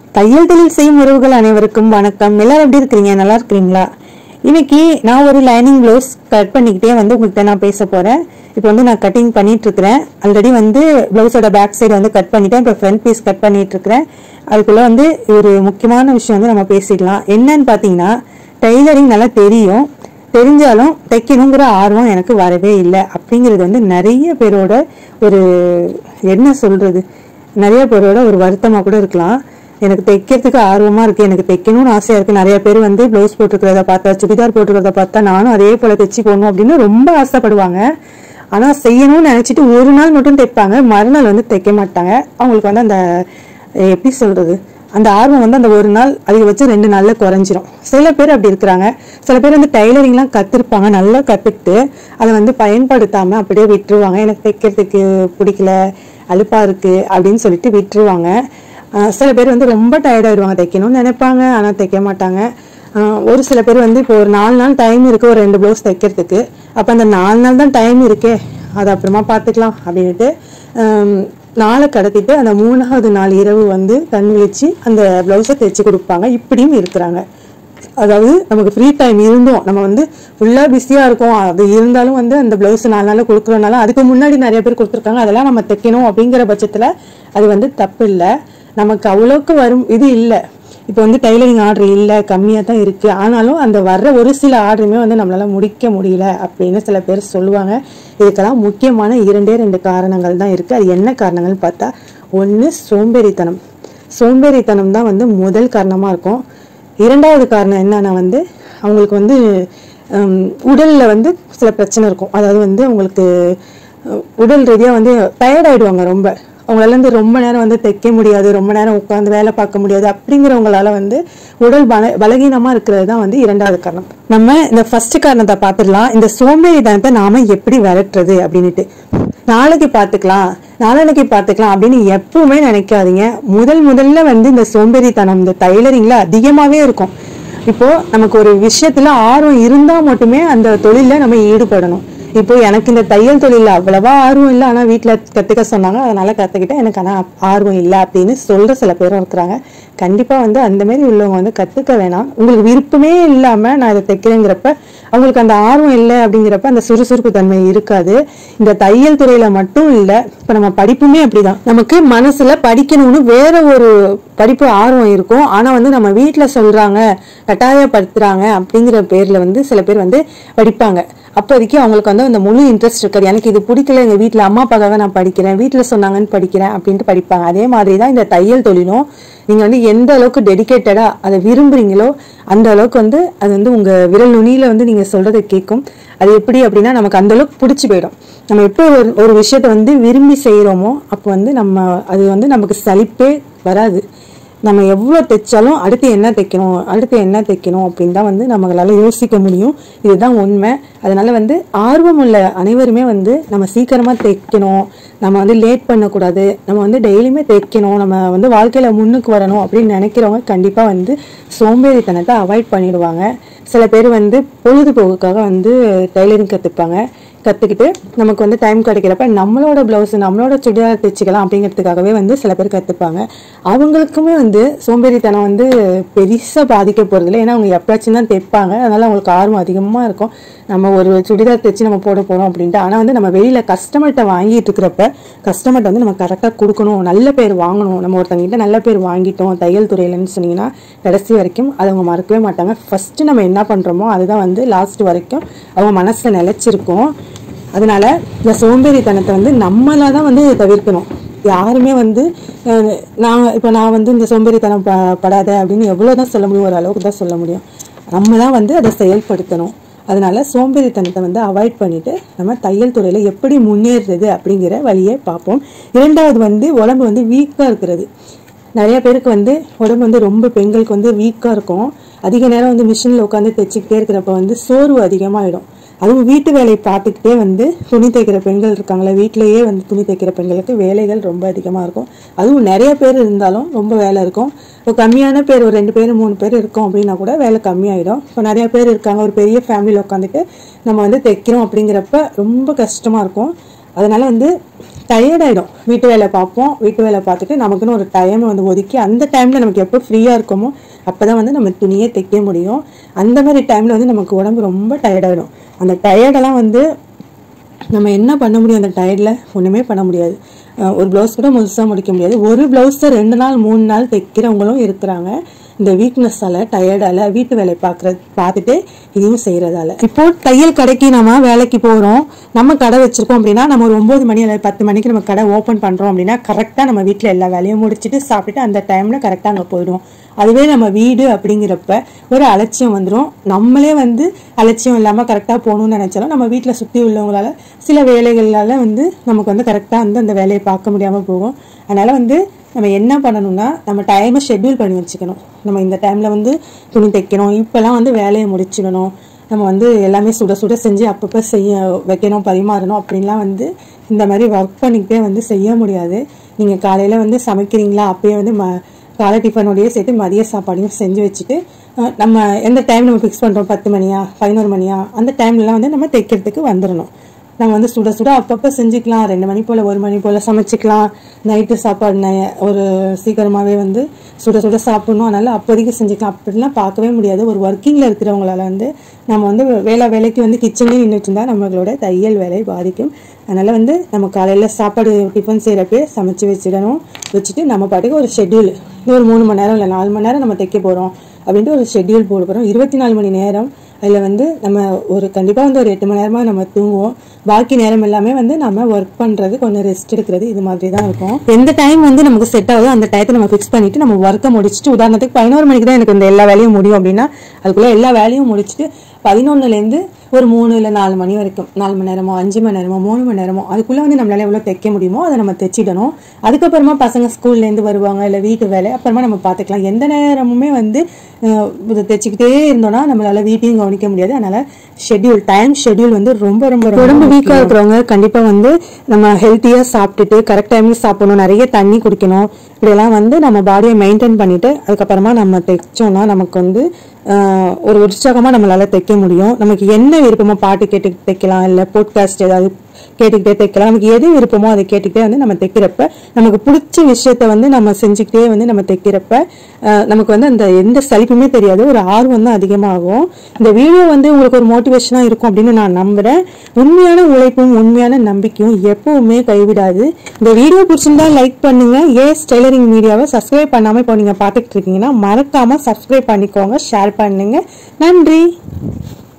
தையல் தொழில் செய்யும் உறவுகள் அனைவருக்கும் வணக்கம் எல்லாரும் எப்படி இருக்கிறீங்க நல்லா இருக்கிறீங்களா இன்னைக்கு நான் ஒரு லைனிங் ப்ளவுஸ் கட் பண்ணிக்கிட்டே வந்து உங்கள்கிட்ட நான் பேச போறேன் இப்போ வந்து நான் கட்டிங் பண்ணிட்டு இருக்கிறேன் ஆல்ரெடி வந்து ப்ளவுஸோட பேக் சைடு வந்து கட் பண்ணிட்டேன் இப்போ ஃப்ரண்ட் பீஸ் கட் பண்ணிட்டு இருக்கிறேன் அதுக்குள்ள வந்து ஒரு முக்கியமான விஷயம் வந்து நம்ம பேசிடலாம் என்னன்னு பார்த்தீங்கன்னா டெய்லரிங் நல்லா தெரியும் தெரிஞ்சாலும் தைக்கணுங்கிற ஆர்வம் எனக்கு வரவே இல்லை அப்படிங்கிறது வந்து நிறைய பேரோட ஒரு என்ன சொல்றது நிறைய பேரோட ஒரு வருத்தமா கூட இருக்கலாம் எனக்கு தைக்கிறதுக்கு ஆர்வமா இருக்கு எனக்கு தைக்கணும்னு ஆசையா இருக்கு நிறைய பேர் வந்து ப்ளவுஸ் போட்டுக்கிறத பார்த்தா சுடிதார் போட்டுக்கிறத பார்த்தா நானும் அதே போல தைச்சு போடணும் அப்படின்னு ரொம்ப ஆசைப்படுவாங்க ஆனா செய்யணும்னு நினைச்சிட்டு ஒரு நாள் மட்டும் தைப்பாங்க மறுநாள் வந்து தைக்க மாட்டாங்க அவங்களுக்கு வந்து அந்த அஹ், எப்படி சொல்றது அந்த ஆர்வம் வந்து அந்த ஒரு நாள் அதிகபட்சம் ரெண்டு நாள்ல குறைஞ்சிரும் சில பேர் அப்படி இருக்கிறாங்க சில பேர் வந்து டைலரிங்லாம் கத்திருப்பாங்க நல்லா கத்துக்கிட்டு அதை வந்து பயன்படுத்தாம அப்படியே விட்டுருவாங்க எனக்கு தைக்கிறதுக்கு பிடிக்கல அலுப்பா இருக்கு அப்படின்னு சொல்லிட்டு விட்டுருவாங்க ஆஹ் சில பேர் வந்து ரொம்ப டயர்டாயிடுவாங்க தைக்கணும்னு நினைப்பாங்க ஆனா தைக்க மாட்டாங்க ஆஹ் ஒரு சில பேர் வந்து இப்போ ஒரு நாலு நாள் டைம் இருக்கு ஒரு ரெண்டு ப்ளவுஸ் தைக்கிறதுக்கு அப்ப அந்த நாலு நாள் தான் டைம் இருக்கே அது அப்புறமா பார்த்துக்கலாம் அப்படின்ட்டு ஆம், நாளை கடத்திட்டு அந்த மூணாவது நாள் இரவு வந்து கண் விழிச்சு அந்த ப்ளவுஸை தைச்சு கொடுப்பாங்க இப்படியும் இருக்கிறாங்க அதாவது நமக்கு ஃப்ரீ டைம் இருந்தோம் நம்ம வந்து ஃபுல்லாக பிஸியாக இருக்கோம் அது இருந்தாலும் வந்து அந்த ப்ளவுஸ் நாலு நாளில் கொடுக்குறனால அதுக்கு முன்னாடி நிறைய பேர் கொடுத்துருக்காங்க அதெல்லாம் நம்ம தைக்கணும் அப்படிங்கிற பட்சத்தில் அது வந்து தப்பு இல்லை நமக்கு அவ்வளோக்கு வரும் இது இல்லை இப்போ வந்து டைலரிங் ஆர்டர் இல்லை கம்மியாக தான் இருக்குது ஆனாலும் அந்த வர்ற ஒரு சில ஆர்டருமே வந்து நம்மளால முடிக்க முடியல அப்படின்னு சில பேர் சொல்லுவாங்க இதுக்கெல்லாம் முக்கியமான இரண்டே ரெண்டு காரணங்கள் தான் இருக்குது அது என்ன காரணங்கள்னு பார்த்தா ஒன்று சோம்பேறித்தனம் சோம்பேறித்தனம் தான் வந்து முதல் காரணமாக இருக்கும் இரண்டாவது காரணம் என்னன்னா வந்து அவங்களுக்கு வந்து ஹம், உடல்ல வந்து சில பிரச்சனை இருக்கும் அதாவது வந்து அவங்களுக்கு அஹ், உடல் ரீதியாக வந்து டயர்ட் ஆயிடுவாங்க ரொம்ப அவங்களால வந்து ரொம்ப நேரம் வந்து தைக்க முடியாது ரொம்ப நேரம் உட்காந்து வேலை பார்க்க முடியாது அப்படிங்கிறவங்களால வந்து உடல் பல பலகீனமா இருக்கிறது தான் வந்து இரண்டாவது காரணம் நம்ம இந்த ஃபர்ஸ்ட் காரணத்தை பார்த்துடலாம் இந்த சோம்பேறித்தனத்தை நாம எப்படி விரட்டுறது அப்படின்னுட்டு நாளைக்கு பார்த்துக்கலாம் நாளன்னைக்கு பார்த்துக்கலாம் அப்படின்னு எப்பவுமே நினைக்காதீங்க முதல் முதல்ல வந்து இந்த சோம்பேறித்தனம் இந்த டைலரிங்ல அதிகமாவே இருக்கும் இப்போ நமக்கு ஒரு விஷயத்துல ஆர்வம் இருந்தா மட்டுமே அந்த தொழில நம்ம ஈடுபடணும் இப்போ எனக்கு இந்த தையல் தொழில அவ்வளவா ஆர்வம் இல்லை ஆனா வீட்ல கத்துக்க சொன்னாங்க அதனால கத்துக்கிட்டேன் எனக்கு ஆனா ஆர்வம் இல்லை அப்படின்னு சொல்ற சில பேரும் இருக்கிறாங்க கண்டிப்பா வந்து அந்த மாதிரி உள்ளவங்க வந்து கத்துக்க வேணாம் உங்களுக்கு விருப்பமே இல்லாம நான் இதை தைக்கிறேங்கிறப்ப அவங்களுக்கு அந்த ஆர்வம் இல்லை அப்படிங்கிறப்ப அந்த சுறுசுறுப்பு தன்மை இருக்காது இந்த தையல் துறையில மட்டும் இல்ல இப்ப நம்ம படிப்புமே அப்படிதான் நமக்கு மனசுல படிக்கணும்னு வேற ஒரு படிப்பு ஆர்வம் இருக்கும் ஆனா வந்து நம்ம வீட்ல சொல்றாங்க கட்டாயப்படுத்துறாங்க அப்படிங்கிற பேர்ல வந்து சில பேர் வந்து படிப்பாங்க அப்போதைக்கு அவங்களுக்கு வந்து அந்த முழு இன்ட்ரெஸ்ட் இருக்காது எனக்கு இது பிடிக்கல எங்க வீட்ல அம்மா அப்பாக்காக நான் படிக்கிறேன் வீட்ல சொன்னாங்கன்னு படிக்கிறேன் அப்படின்ட்டு படிப்பாங்க அதே மாதிரி தான் இந்த தையல் தொழிலும் நீங்க வந்து எந்த அளவுக்கு டெடிகேட்டடா அதை விரும்புறீங்களோ அந்த அளவுக்கு வந்து அது வந்து உங்க விரல் நுனியில வந்து நீங்க சொல்றதை கேட்கும் அது எப்படி அப்படின்னா நமக்கு அந்த அளவுக்கு பிடிச்சி போயிடும் நம்ம எப்போ ஒரு ஒரு விஷயத்த வந்து விரும்பி செய்யறோமோ அப்போ வந்து நம்ம அது வந்து நமக்கு சலிப்பே வராது நம்ம எவ்வளோ தைச்சாலும் அடுத்து என்ன தைக்கணும் அடுத்து என்ன தைக்கணும் அப்படின்னு தான் வந்து நம்மளால யோசிக்க முடியும் இதுதான் உண்மை அதனால வந்து ஆர்வம் உள்ள அனைவருமே வந்து நம்ம சீக்கிரமா தைக்கணும் நம்ம வந்து லேட் பண்ணக்கூடாது நம்ம வந்து டெய்லியுமே தைக்கணும் நம்ம வந்து வாழ்க்கையில முன்னுக்கு வரணும் அப்படின்னு நினைக்கிறவங்க கண்டிப்பா வந்து சோம்பேறித்தனத்தை அவாய்ட் பண்ணிடுவாங்க சில பேர் வந்து பொழுதுபோக்குக்காக வந்து டைலரிங் கற்றுப்பாங்க கற்றுக்கிட்டு நமக்கு வந்து டைம் கிடைக்கிறப்ப நம்மளோட ப்ளவுஸ் நம்மளோட சுடிதார் தைச்சிக்கலாம் அப்படிங்கிறதுக்காகவே வந்து சில பேர் கற்றுப்பாங்க அவங்களுக்குமே வந்து சோம்பேறித்தனம் வந்து பெருசாக பாதிக்க போகிறதில்ல ஏன்னா அவங்க எப்பயாச்சும் தான் தைப்பாங்க அதனால அவங்களுக்கு ஆர்வம் அதிகமாக இருக்கும் நம்ம ஒரு சுடிதார் தைச்சு நம்ம போட போகிறோம் அப்படின்ட்டு ஆனால் வந்து நம்ம வெளியில் கஸ்டமர்கிட்ட வாங்கிட்டு இருக்கிறப்ப கஸ்டமர்கிட்ட வந்து நம்ம கரெக்டாக கொடுக்கணும் நல்ல பேர் வாங்கணும் நம்ம ஒருத்தவங்ககிட்ட நல்ல பேர் வாங்கிட்டோம் தையல் துறையிலன்னு சொன்னீங்கன்னா கடைசி வரைக்கும் அதை அவங்க மறக்கவே மாட்டாங்க ஃபர்ஸ்ட் நம்ம என்ன பண்றோமோ அதுதான் வந்து லாஸ்ட் வரைக்கும் அவங்க மனசுல நிலைச்சிருக்கும் அதனால இந்த சோம்பேறித்தனத்தை வந்து நம்மளா தான் வந்து தவிர்க்கணும் யாருமே வந்து அஹ், நான் இப்போ நான் வந்து இந்த சோம்பேறித்தனம் ப படாத அப்படின்னு எவ்வளோதான் சொல்ல முடியும் ஒரு அளவுக்கு தான் சொல்ல முடியும் நம்ம தான் வந்து அதை செயல்படுத்தணும் அதனால சோம்பேறித்தனத்தை வந்து அவாய்ட் பண்ணிட்டு நம்ம தையல் துறையில எப்படி முன்னேறுறது அப்படிங்கிற வழியை பார்ப்போம் இரண்டாவது வந்து உடம்பு வந்து வீக்கா இருக்கிறது நிறைய பேருக்கு வந்து உடம்பு வந்து ரொம்ப பெண்களுக்கு வந்து வீக்கா இருக்கும் அதிக நேரம் வந்து மிஷினில் உட்காந்து தைச்சிக்கிட்டே இருக்கிறப்ப வந்து சோர்வு அதிகமாயிடும் அதுவும் வீட்டு வேலையை பார்த்துக்கிட்டே வந்து துணி தைக்கிற பெண்கள் இருக்காங்களே வீட்டிலேயே வந்து துணி தைக்கிற பெண்களுக்கு வேலைகள் ரொம்ப அதிகமாக இருக்கும் அதுவும் நிறைய பேர் இருந்தாலும் ரொம்ப வேலை இருக்கும் இப்போ கம்மியான பேர் ஒரு ரெண்டு பேர் மூணு பேர் இருக்கோம் அப்படின்னா கூட வேலை கம்மியாயிடும் இப்போ நிறைய பேர் இருக்காங்க ஒரு பெரிய ஃபேமிலியில் உட்காந்துட்டு நம்ம வந்து தைக்கிறோம் அப்படிங்கிறப்ப ரொம்ப கஷ்டமாக இருக்கும் அதனால வந்து டயர்ட் ஆகிடும் வீட்டு வேலை பார்ப்போம் வீட்டு வேலை பார்த்துட்டு நமக்குன்னு ஒரு டைம் வந்து ஒதுக்கி அந்த டைமில் நமக்கு எப்போ ஃப்ரீயாக இருக்கோமோ அப்போ தான் வந்து நம்ம துணியே தைக்க முடியும் அந்த மாதிரி டைமில் வந்து நமக்கு உடம்பு ரொம்ப டயர்டாகிடும் அந்த டயர்டெல்லாம் வந்து நம்ம என்ன பண்ண முடியும் அந்த டயர்டில் ஒன்றுமே பண்ண முடியாது அஹ் ஒரு ப்ளவுஸ் கூட முழுசாக முடிக்க முடியாது ஒரு ப்ளவுஸை ரெண்டு நாள் மூணு நாள் தைக்கிறவங்களும் இருக்கிறாங்க இந்த வீக்னஸால டயர்டால வீட்டு வேலை பார்க்கறது பார்த்துட்டு இதையும் செய்யறதால இப்போ தையல் கடைக்கு நம்ம வேலைக்கு போகிறோம் நம்ம கடை வச்சிருக்கோம் அப்படின்னா நம்ம ஒரு ஒன்பது மணி அல்லது பத்து மணிக்கு நம்ம கடை ஓப்பன் பண்ணுறோம் அப்படின்னா கரெக்டாக நம்ம வீட்டில் எல்லா வேலையும் முடிச்சுட்டு சாப்பிட்டுட்டு அந்த டைமில் கரெக்டாக அங்கே போயிடுவோம் அதுவே நம்ம வீடு அப்படிங்கிறப்ப ஒரு அலட்சியம் வந்துடும் நம்மளே வந்து அலட்சியம் இல்லாமல் கரெக்டாக போகணும்னு நினைச்சாலும் நம்ம வீட்டில் சுற்றி உள்ளவங்களால சில வேலைகளால வந்து நமக்கு வந்து கரெக்டாக வந்து அந்த வேலையை பார்க்க முடியாமல் போகும் அதனால வந்து நம்ம என்ன பண்ணணும்னா நம்ம டைமை ஷெட்யூல் பண்ணி வச்சுக்கணும் நம்ம இந்த டைமில் வந்து துணி தைக்கணும் இப்போல்லாம் வந்து வேலையை முடிச்சிடணும் நம்ம வந்து எல்லாமே சுட சுட செஞ்சு அப்பப்போ செய்ய வைக்கணும் பரிமாறணும் அப்படின்லாம் வந்து இந்த மாதிரி ஒர்க் பண்ணிக்கிட்டே வந்து செய்ய முடியாது நீங்கள் காலையில் வந்து சமைக்கிறீங்களா அப்பயே வந்து ம காலை டிஃபனோடய சேர்த்து மதிய சாப்பாடையும் செஞ்சு வச்சுட்டு அஹ், நம்ம எந்த டைம் நம்ம ஃபிக்ஸ் பண்ணுறோம் பத்து மணியா பதினோரு மணியா அந்த டைம்லலாம் வந்து நம்ம தைக்கிறதுக்கு வந்துடணும் நம்ம வந்து சுட சுட அப்பப்போ செஞ்சுக்கலாம் ரெண்டு மணி போல் ஒரு மணி போல் சமைச்சிக்கலாம் நைட்டு சாப்பாடு நை- ஒரு சீக்கிரமாகவே வந்து சுட சுட சாப்பிடணும் அதனால அப்போதைக்கு செஞ்சுக்கலாம் அப்படிலாம் பார்க்கவே முடியாது ஒரு ஒர்க்கிங்கில் இருக்கிறவங்களால வந்து நம்ம வந்து வேலை வேலைக்கு வந்து கிச்சன்லேயே நின்றுட்டு இருந்தா நம்மளோட தையல் வேலை பாதிக்கும் அதனால வந்து நம்ம காலையில் சாப்பாடு டிஃபன் செய்கிறப்பே சமைச்சு வச்சிடணும் வச்சுட்டு நம்ம பாட்டுக்கு ஒரு ஷெட்யூல் ஒரு மூணு மணி நேரம் இல்லை நாலு மணி நேரம் நம்ம தைக்க போகிறோம் அப்படின்ட்டு ஒரு ஷெட்யூல் போட போகிறோம் இருபத்தி நாலு மணி நேரம் அதில் வந்து நம்ம ஒரு கண்டிப்பாக வந்து ஒரு எட்டு மணி நேரமாக நம்ம தூங்குவோம் பாக்கி நேரம் எல்லாமே வந்து நம்ம ஒர்க் பண்ணுறது கொஞ்சம் ரெஸ்ட் எடுக்கிறது இது மாதிரி தான் இருக்கும் எந்த டைம் வந்து நமக்கு செட் ஆகுதோ அந்த டயத்தை நம்ம ஃபிக்ஸ் பண்ணிட்டு நம்ம ஒர்க்கை முடிச்சுட்டு உதாரணத்துக்கு பதினோரு மணிக்கு தான் எனக்கு இந்த எல்லா வேலையும் முடியும் அப்படின்னா அதுக்குள்ளே எல்லா வேலையும் முடிச்சுட்டு பதினொன்னுலேருந்து ஒரு மூணு இல்லை நாலு மணி வரைக்கும் நாலு மணி நேரமோ அஞ்சு மணி நேரமோ மூணு மணி நேரமோ அதுக்குள்ளே வந்து நம்மளால எவ்வளோ தைக்க முடியுமோ அதை நம்ம தைச்சிடணும் அதுக்கப்புறமா பசங்க ஸ்கூல்லேருந்து வருவாங்க இல்லை வீட்டு வேலை அப்புறமா நம்ம பார்த்துக்கலாம் எந்த நேரமுமே வந்து அஹ், இதை தைச்சிக்கிட்டே இருந்தோம்னா நம்மளால வீட்டையும் கவனிக்க முடியாது அதனால ஷெட்யூல் டைம் ஷெட்யூல் வந்து ரொம்ப ரொம்ப ரொம்ப உடம்பு வீக்காக இருக்கிறவங்க கண்டிப்பாக வந்து நம்ம ஹெல்த்தியாக சாப்பிட்டுட்டு கரெக்ட் டைமுக்கு சாப்பிடணும் நிறைய தண்ணி குடிக்கணும் இப்படியெல்லாம் வந்து நம்ம பாடியை மெயின்டைன் பண்ணிட்டு அதுக்கப்புறமா நம்ம தைச்சோம்னா நமக்கு வந்து ஆஹ், ஒரு உற்சாகமாக நம்மளால தைக்க முடியும் நமக்கு என்ன விருப்பமோ பாட்டு கேட்டு தைக்கலாம் இல்லை போட்காஸ்ட் ஏதாவது கேட்டுக்கிட்டே தைக்கலாம் நமக்கு எது விருப்பமோ அதை கேட்டுக்கிட்டே வந்து நம்ம தைக்கிறப்ப நமக்கு பிடிச்ச விஷயத்த வந்து நம்ம செஞ்சுக்கிட்டே வந்து நம்ம தைக்கிறப்ப ஆஹ், நமக்கு வந்து அந்த எந்த சலிப்புமே தெரியாது ஒரு ஆர்வம் தான் அதிகமாகும் இந்த வீடியோ வந்து உங்களுக்கு ஒரு மோட்டிவேஷனாக இருக்கும் அப்படின்னு நான் நம்புறேன் உண்மையான உழைப்பும் உண்மையான நம்பிக்கையும் எப்பவுமே கைவிடாது இந்த வீடியோ பிடிச்சிருந்தா லைக் பண்ணுங்க ஏஸ் டெய்லரிங் மீடியாவை சப்ஸ்கிரைப் பண்ணாம இப்போ நீங்க பார்த்துக்கிட்டு இருக்கீங்கன்னா மறக்காம சப்ஸ்கிரைப் பண்ணிக்கோங்க ஷேர் பண்ணுங்க நன்றி